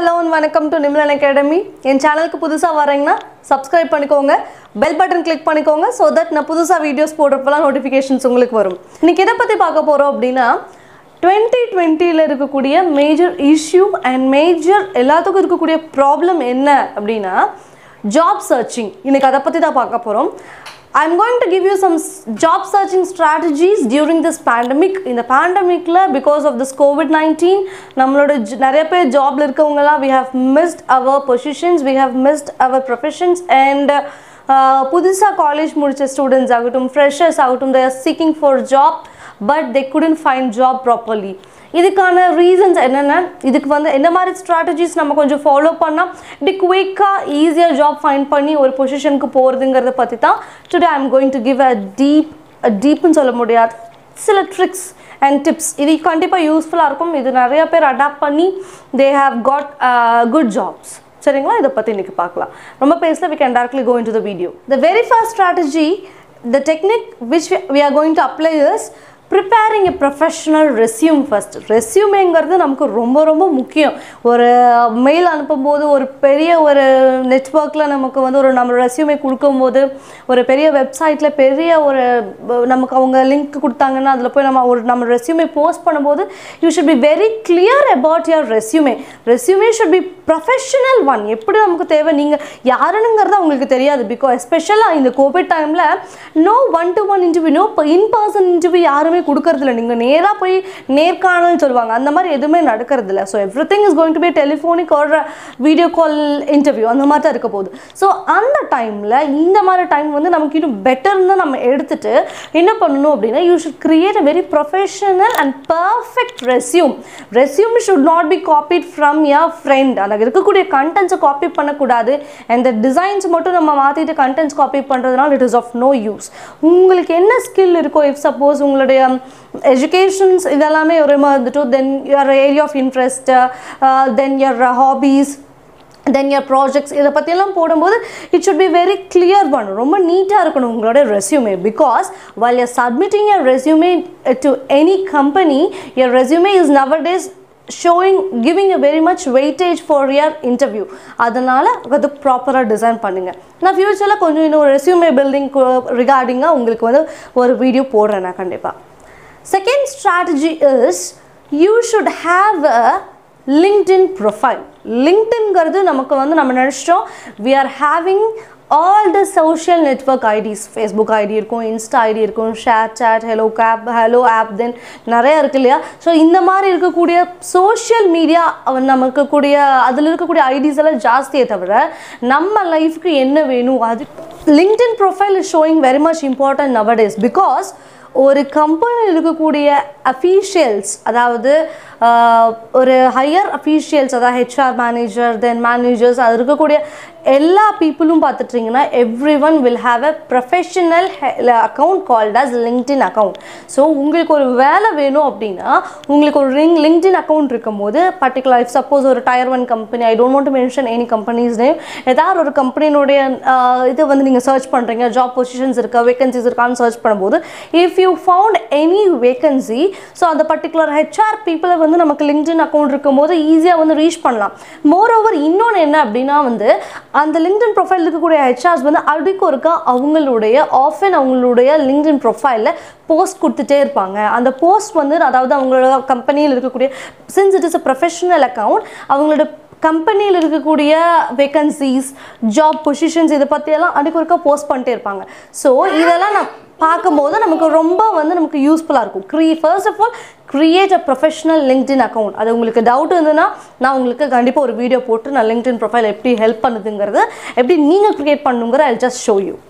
Hello வணக்கம் to நிம்லன் academy என் சேனலுக்கு புதுசாக வரீங்கன்னா சப்ஸ்கிரைப் பண்ணிக்கோங்க பெல் பட்டன் கிளிக் பண்ணிக்கோங்க ஸோ தட் நான் புதுசாக வீடியோஸ் போடுறப்பெல்லாம் நோட்டிஃபிகேஷன்ஸ் உங்களுக்கு வரும் இன்னைக்கு எதை பற்றி பார்க்க போகிறோம் அப்படின்னா டுவெண்ட்டி டுவெண்ட்டியில் இருக்கக்கூடிய மேஜர் இஷ்யூ அண்ட் மேஜர் எல்லாத்துக்கும் இருக்கக்கூடிய ப்ராப்ளம் என்ன அப்படின்னா ஜாப் சர்ச்சிங் இன்னைக்கு அதை பற்றி தான் பார்க்க போகிறோம் I'm going to give you some s- job searching strategies during this pandemic. இந்த பேண்டமிக்கில் because of this covid nineteen நம்மளோட j- நிறைய பேர் ஜாப்ல இருக்கவங்கலாம் we have missed our positions we have missed our professions and புதுசாக காலேஜ் முடிச்ச students ஆகட்டும் ஃப்ரெஷர்ஸ் ஆகட்டும் they are seeking for job but they couldn't find job properly இதுக்கான ரீசன்ஸ் என்னென்ன இதுக்கு வந்து என்ன மாதிரி ஸ்ட்ராட்டஜிஸ் நம்ம கொஞ்சம் ஃபாலோ பண்ணால் இப்படி குயிக்காக ஈஸியாக ஜாப் ஃபைண்ட் பண்ணி ஒரு பொசிஷனுக்கு போகிறதுங்கிறத பற்றி தான் today I'm going to give a deep டீப்னு சொல்ல முடியாது சில ட்ரிக்ஸ் அண்ட் டிப்ஸ் இது கண்டிப்பாக யூஸ்ஃபுல்லாக இருக்கும் இது நிறைய பேர் அடாப்ட் பண்ணி they have got good jobs சரிங்களா இதை பற்றி இன்றைக்கி பார்க்கலாம் ரொம்ப பேசல we can directly go into the video the very first strategy the technique which we, we are going to apply is preparing a professional resume first ரெஸ்யூமேங்கிறது நமக்கு ரொம்ப ரொம்ப முக்கியம் ஒரு மெயில் அனுப்பும்போது ஒரு பெரிய ஒரு நெட்ஒர்க்கில் நமக்கு வந்து ஒரு நம்ம ரெஸ்யூமே கொடுக்கும்போது ஒரு பெரிய வெப்சைட்டில் பெரிய ஒரு ப- நமக்கு அவங்க லிங்க் கொடுத்தாங்கன்னா அதில் போய் நம்ம ஒரு நம்ம ரெஸ்யூமே போஸ்ட் பண்ணும்போது you should be very clear about your resume resume should be professional one எப்படி நமக்கு தேவை நீங்கள் யாருனுங்கிறது அவங்களுக்கு தெரியாது பிகாஸ் எஸ்பெஷலாக இந்த கோவிட் டைமில் no one to one interview no in person interview யாருமே கொடுக்கறதில்ல நீங்கள் நேராக போய் நேர்காணல் சொல்லுவாங்க அந்த மாதிரி எதுவுமே நடக்கிறதில்ல so everything is going to be telephonic ஒரு வீடியோ கால் இன்டர்வியூ அந்த மாதிரி தான் இருக்க போகுது ஸோ அந்த டைமில் இந்த மாதிரி டைம் வந்து நமக்கு இன்னும் பெட்டர்னு நம்ம எடுத்துட்டு என்ன பண்ணணும் அப்படின்னா you should create a very professional and perfect resume resume should not be copied from your friend அதில் இருக்கக்கூடிய கண்டென்ட்ஸை காப்பி பண்ணக்கூடாது அந்த டிசைன்ஸ் மட்டும் நம்ம மாற்றிட்டு கண்டென்ட்ஸ் காப்பி பண்ணுறதுனால it is of no use உங்களுக்கு என்ன ஸ்கில் இருக்கோ இஃப் சப்போஸ் உங்களுடைய எஜுகேஷன்ஸ் இதெல்லாமே ஒரு மாதிரி இருந்துட்டு then your area of interest then your hobbies then your projects இதை பற்றியெல்லாம் போடும்போது it should be very clear பண்ணணும் ரொம்ப நீட்டாக இருக்கணும் உங்களோட resume because while you're submitting your resume to any company your resume is nowadays showing giving a very much weightage for your interview அதனால் அது ப்ராப்பராக டிசைன் பண்ணுங்கள் நான் ஃப்யூச்சரில் கொஞ்சம் இன்னும் ரெஸ்யூமே பில்டிங் ரிகார்டிங்காக உங்களுக்கு வந்து ஒரு வீடியோ போடுறேன் நான் கண்டிப்பாக second strategy is you should have a LinkedIn profile லிங்க்டின்ங்கிறது நமக்கு வந்து நம்ம நினச்சிட்டோம் we are having all the social network IDs Facebook ID இருக்கும் இன்ஸ்டா ஐடி இருக்கும் ShareChat hello cap hello app then நிறையா இருக்கு இல்லையா ஸோ இந்த மாதிரி இருக்கக்கூடிய சோஷியல் மீடியா நமக்கு இருக்கக்கூடிய அதில் இருக்கக்கூடிய ஐடிஸ் எல்லாம் ஜாஸ்தியே தவிர நம்ம லைஃப்க்கு என்ன வேணும் அது LinkedIn profile is showing very much important nowadays because ஒரு கம்பெனியில் இருக்கக்கூடிய அஃபீஷியல்ஸ் அதாவது ஆஹ், ஒரு ஹையர் அஃபீஷியல்ஸ் அதாவது ஹெச்ஆர் மேனேஜர் தென் மேனேஜர்ஸ் அது இருக்கக்கூடிய எல்லா பீப்புளும் பார்த்துட்டிங்கன்னா everyone will have a professional account called as LinkedIn account so உங்களுக்கு ஒரு வேலை வேணும் அப்படின்னா உங்களுக்கு ஒரு ரிங் லிங்க்டின் அக்கௌண்ட் இருக்கும்போது பர்டிகுலர் இஃப் சப்போஸ் ஒரு tier one company I don't want to mention any companies name ஏதாவது ஒரு கம்பெனியினுடைய இது வந்து நீங்கள் சர்ச் பண்ணுறீங்க ஜாப் பொசிஷன்ஸ் இருக்கா வேகன்சிஸ் இருக்கான்னு சர்ச் பண்ணும்போது if you found any vacancy so அந்த பர்டிகுலர் ஹெச்ஆர் பீப்புளை வந்து நமக்கு லிங்க்டின் அக்கௌண்ட் இருக்கும்போது ஈஸியாக வந்து ரீச் பண்ணலாம் மோர் ஓவர் இன்னொன்று என்ன அப்படின்னா வந்து அந்த லிங்க்டின் ப்ரொஃபைல் இருக்கக்கூடிய ஹெச்ஆர்ஸ் வந்து அடிக்கு ஒருக்கா அவங்களுடைய ஆஃபன் அவங்களுடைய லிங்க்டின் ப்ரொஃபைலில் போஸ்ட் கொடுத்துட்டே இருப்பாங்க அந்த போஸ்ட் வந்து அதாவது அவங்களோட கம்பெனியில் இருக்கக்கூடிய since it is a professional account அவங்களோட கம்பெனியில் இருக்கக்கூடிய வேகன்சிஸ் ஜாப் பொசிஷன்ஸ் இதை பற்றியெல்லாம் அடிக்கு ஒருக்கா போஸ்ட் பண்ணிட்டே இருப்பாங்க ஸோ இதெல்லாம் நான் பார்க்கும்போது நமக்கு ரொம்ப வந்து நமக்கு யூஸ்ஃபுல்லாக இருக்கும் க்ரீ first of all create a professional LinkedIn account அது உங்களுக்கு டவுட் இருந்ததுன்னா நான் உங்களுக்கு கண்டிப்பாக ஒரு வீடியோ போட்டு நான் லிங்க்டின் ப்ரொஃபைல் எப்படி ஹெல்ப் பண்ணுதுங்கிறது எப்படி நீங்கள் க்ரியேட் பண்ணுங்கிற I just show you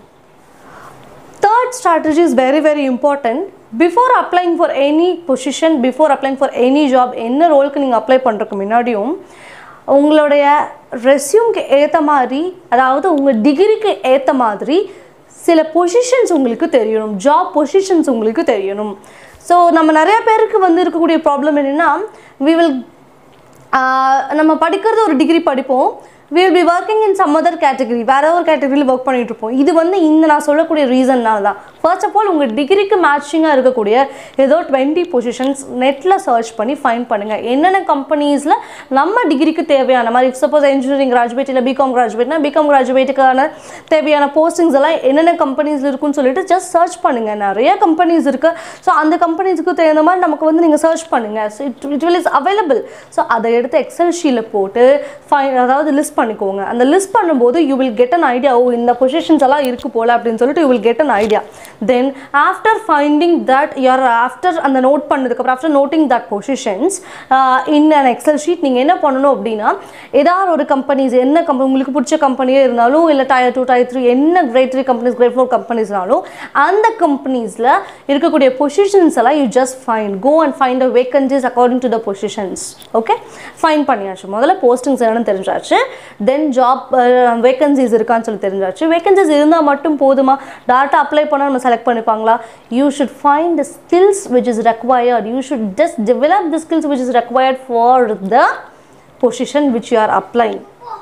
third strategy is very very important before applying for any position before applying for any job என்ன ரோலுக்கு நீங்கள் அப்ளை பண்ணுறதுக்கு முன்னாடியும் உங்களுடைய ரெஸ்யூம்க்கு ஏற்ற மாதிரி அதாவது உங்கள் டிகிரிக்கு ஏற்ற மாதிரி சில பொசிஷன்ஸ் உங்களுக்கு தெரியணும் ஜாப் பொசிஷன்ஸ் உங்களுக்கு தெரியணும் ஸோ நம்ம நிறைய பேருக்கு வந்து இருக்கக்கூடிய ப்ராப்ளம் என்னென்னா வி வில் நம்ம படிக்கிறது ஒரு டிகிரி படிப்போம் will be working in some other category வேற ஒரு கேட்டகரியில் ஒர்க் பண்ணிட்டு இருப்போம் இது வந்து இந்த நான் சொல்லக்கூடிய ரீசன்னால தான் ஃபர்ஸ்ட் ஆஃப் ஆல் உங்கள் டிகிரிக்கு மேட்சிங்காக இருக்கக்கூடிய ஏதோ டுவெண்ட்டி பொசிஷன்ஸ் நெட்டில் சர்ச் பண்ணி ஃபைண்ட் பண்ணுங்கள் என்னென்ன கம்பெனிஸில் நம்ம டிகிரிக்கு தேவையான மாதிரி சப்போஸ் இன்ஜினியரிங் கிராஜுவேட் இல்லை பிகாம் கிராஜுவேட்னா பிகாம் கிராஜுவேட்டுக்கான தேவையான போஸ்டிங்ஸ் எல்லாம் என்னென்ன கம்பெனிஸில் இருக்குன்னு சொல்லிட்டு ஜஸ்ட் சர்ச் பண்ணுங்கள் நிறைய கம்பெனிஸ் இருக்குது ஸோ அந்த கம்பெனிஸ்க்கு தகுந்த மாதிரி நமக்கு வந்து நீங்கள் சர்ச் பண்ணுங்கள் so it it will is available so அதை எடுத்து எக்ஸல் ஷீட்டில் போட்டு ஃபை அதாவது லிஸ்ட் பண்ணிக்கோங்க அந்த லிஸ்ட் பண்ணும்போது you will get an idea ஓ இந்த பொசிஷன்ஸ் எல்லாம் இருக்கு போல அப்படின்னு சொல்லிட்டு you will get an idea then after finding that yeah after அந்த நோட் பண்ணதுக்கப்புறம் after noting that positions in an Excel sheet நீங்கள் என்ன பண்ணணும் அப்படின்னா ஏதாவது ஒரு கம்பெனிஸ் என்ன கம்பெனி உங்களுக்கு பிடிச்ச கம்பெனியே இருந்தாலும் இல்லை டயர் டூ டயர் த்ரீ என்ன grade three companies grade four கம்பெனிஸ்னாலும் அந்த கம்பெனிஸில் இருக்கக்கூடிய பொசிஷன்ஸ் எல்லாம் you just find go and find a vacancies according to the positions okay fine பண்ணியாச்சு முதல்ல போஸ்டிங்ஸ் என்னன்னு தெரிஞ்சாச்சு தென் ஜாப் வேகன்சிஸ் இருக்கான்னு சொல்லி தெரிஞ்சாச்சு வேகன்சிஸ் இருந்தால் மட்டும் போதுமா டேரெக்டாக அப்ளை பண்ணால் நம்ம செலக்ட் பண்ணிப்பாங்களா you should find the skills which is required you should just develop the skills which is required for the position which you are applying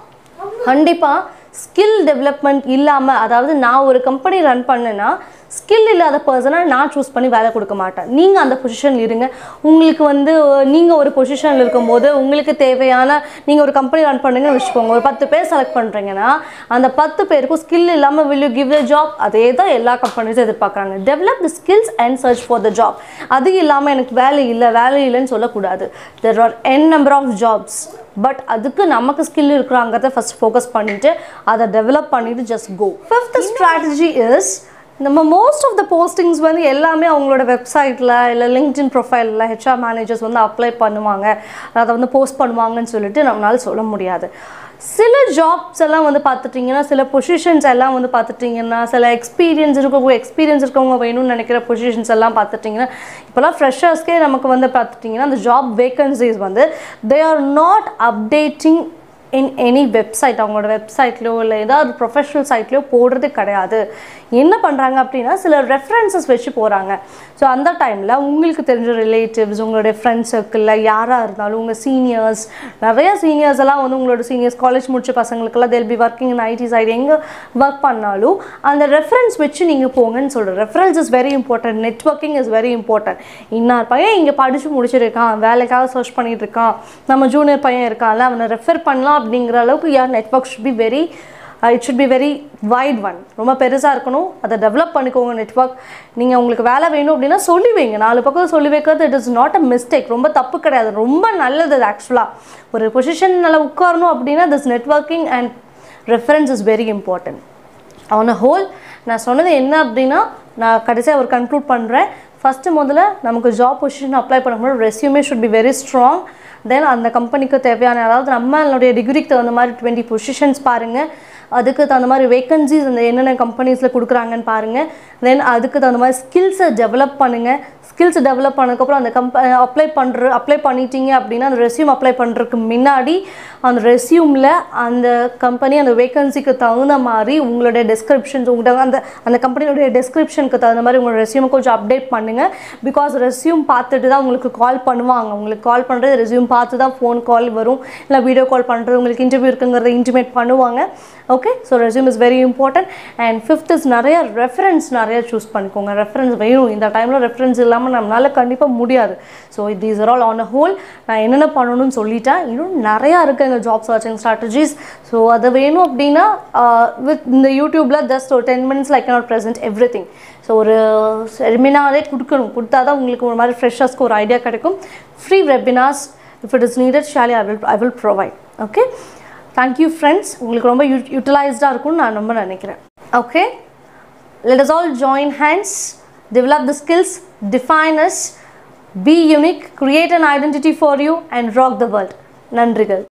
கண்டிப்பாக ஸ்கில் டெவலப்மெண்ட் இல்லாமல் அதாவது நான் ஒரு கம்பெனி ரன் பண்ணேன்னா ஸ்கில் இல்லாத பர்சனை நான் சூஸ் பண்ணி வேலை கொடுக்க மாட்டேன் நீங்கள் அந்த பொசிஷனில் இருங்க உங்களுக்கு வந்து நீங்கள் ஒரு பொசிஷனில் இருக்கும்போது உங்களுக்கு தேவையான நீங்கள் ஒரு கம்பெனி ரன் பண்ணுங்கன்னு வச்சுக்கோங்க ஒரு பத்து பேர் செலக்ட் பண்ணுறீங்கன்னா அந்த பத்து பேருக்கும் ஸ்கில் இல்லாமல் will you give the job அதே தான் எல்லா கம்பெனிஸும் எதிர்பார்க்குறாங்க develop the skills and search for the job அது இல்லாமல் எனக்கு வேலை இல்லை வேலை இல்லைன்னு சொல்லக்கூடாது there are an number of jobs but அதுக்கு நமக்கு ஸ்கில் இருக்கிறாங்கிறத ஃபஸ்ட் ஃபோக்கஸ் பண்ணிவிட்டு அதை டெவலப் பண்ணிவிட்டு just go fifth strategy is நம்ம மோஸ்ட் ஆஃப் த போஸ்டிங்ஸ் வந்து எல்லாமே அவங்களோட வெப்சைட்டில் இல்லை லிங்க்டின் ப்ரொஃபைலில் ஹெச்ஆர் மேனேஜர்ஸ் வந்து அப்ளை பண்ணுவாங்க அதை வந்து போஸ்ட் பண்ணுவாங்கன்னு சொல்லிட்டு நம்மளால சொல்ல முடியாது சில ஜாப்ஸ் எல்லாம் வந்து பார்த்துட்டிங்கன்னா சில பொசிஷன்ஸ் எல்லாம் வந்து பார்த்துட்டிங்கன்னா சில எக்ஸ்பீரியன்ஸ் இருக்கவங்க எக்ஸ்பீரியன்ஸ் இருக்கவங்க வேணும்னு நினைக்கிற பொசிஷன்ஸ் எல்லாம் பார்த்துட்டிங்கன்னா இப்போலாம் ஃப்ரெஷர்ஸ்க்கே நமக்கு வந்து பார்த்துட்டிங்கன்னா அந்த ஜாப் வேகன்சிஸ் வந்து they are not updating in any website அவங்களோட வெப்சைட்லையோ இல்லை ஏதாவது ப்ரொஃபஷனல் சைட்லையோ போடுறது கிடையாது என்ன பண்ணுறாங்க அப்படின்னா சில ரெஃபரன்சஸ் வச்சு போகிறாங்க ஸோ அந்த டைமில் உங்களுக்கு தெரிஞ்ச ரிலேட்டிவ்ஸ் உங்களுடைய ஃப்ரெண்ட்ஸ் சர்க்கிளில் யாராக இருந்தாலும் உங்கள் சீனியர்ஸ் நிறைய சீனியர்ஸ் எல்லாம் வந்து உங்களோட சீனியர்ஸ் காலேஜ் முடிச்ச பசங்களுக்கெல்லாம் they'll be working in IT side எங்கே ஒர்க் பண்ணாலும் அந்த ரெஃபரன்ஸ் வச்சு நீங்கள் போங்கன்னு சொல்கிறேன் reference is very important networking is very important இன்னார் பையன் இங்கே படித்து முடிச்சிருக்கான் வேலைக்காக சர்ச் பண்ணிட்டு இருக்கான் நம்ம ஜூனியர் பையன் இருக்கான்ல அவனை ரெஃபர் பண்ணலாம் அப்படிங்கிற அளவுக்கு யார் network should be very it should be wide one ஒன் ரொம்ப பெருசாக இருக்கணும் அதை டெவலப் பண்ணிக்கோங்க நெட்ஒர்க் நீங்கள் உங்களுக்கு வேலை வேணும் அப்படின்னா சொல்லி வைங்க நாலு பக்கம் சொல்லி வைக்கிறது it is not a mistake ரொம்ப தப்பு கிடையாது ரொம்ப நல்லது அது ஆக்சுவலாக ஒரு பொசிஷன் நல்லா உட்காரணும் அப்படின்னா this networking and reference is very important on a whole நான் சொன்னது என்ன அப்படின்னா நான் கடைசியாக ஒரு கன்க்ளூட் பண்ணுறேன் ஃபஸ்ட்டு முதல்ல நமக்கு ஜாப் பொசிஷன் அப்ளை பண்ணும்போது resume should be very strong then அந்த கம்பெனிக்கு தேவையான அதாவது நம்மளுடைய டிகிரிக்கு தகுந்த மாதிரி டுவெண்ட்டி பொசிஷன்ஸ் பாருங்கள் அதுக்கு தகுந்த மாதிரி வேக்கன்சிஸ் அந்த என்னென்ன கம்பெனிஸில் கொடுக்குறாங்கன்னு பாருங்கள் தென் அதுக்கு தகுந்த மாதிரி ஸ்கில்ஸை டெவலப் பண்ணுங்கள் ஸ்கில்ஸ் டெவலப் பண்ணதுக்கப்புறம் அந்த கம்ப அப்ளை பண்ணுற அப்ளை பண்ணிட்டீங்க அப்படின்னா அந்த ரெஸ்யூம் அப்ளை பண்ணுறதுக்கு முன்னாடி அந்த ரெஸ்யூமில் அந்த கம்பெனி அந்த வேகன்சிக்கு தகுந்த மாதிரி உங்களுடைய டெஸ்கிரிப்ஷன்ஸ் உங்கள்கிட்ட அந்த அந்த கம்பெனியோடைய டெஸ்கிரிப்ஷனுக்கு தகுந்த மாதிரி உங்களோட ரெஸ்யூமை கொஞ்சம் அப்டேட் பண்ணுங்கள் பிகாஸ் ரெஸ்யூம் பார்த்துட்டு தான் உங்களுக்கு கால் பண்ணுவாங்க உங்களுக்கு கால் பண்ணுறது ரெஸ்யூம் பார்த்து தான் ஃபோன் கால் வரும் இல்லை வீடியோ கால் பண்ணுறது உங்களுக்கு இன்டர்வியூ இருக்குங்கிறத இன்டிமேட் பண்ணுவாங்க okay so resume is very important and fifth is நிறைய ரெஃபரன்ஸ் நிறைய சூஸ் பண்ணிக்கோங்க ரெஃபரன்ஸ் வேணும் இந்த டைமில் ரெஃபரன்ஸ் இல்லாமல் நம்மளால கண்டிப்பாக முடியாது so these are all on a whole நான் என்னென்ன பண்ணணும்னு சொல்லிட்டேன் இன்னும் நிறையா இருக்குது எங்கள் ஜாப் சர்ச்சிங் ஸ்ட்ராட்டஜிஸ் ஸோ அது வேணும் அப்படின்னா வித் இந்த யூடியூப்பில் ஜஸ்ட் ஒரு ten minutes like not present everything so ஒரு செமினாரே கொடுக்கணும் கொடுத்தா தான் உங்களுக்கு ஒரு மாதிரி ஃப்ரெஷர்ஸ்க்கு ஒரு ஐடியா கிடைக்கும் free webinars if it is needed surely I will I will provide okay thank you friends உங்களுக்கு ரொம்ப யூ யூட்டிலைஸ்டாக இருக்கும்னு நான் ரொம்ப நினைக்கிறேன் okay let us all join hands develop the skills, define us, be unique, create an identity for you and rock the world. நன்றிகள்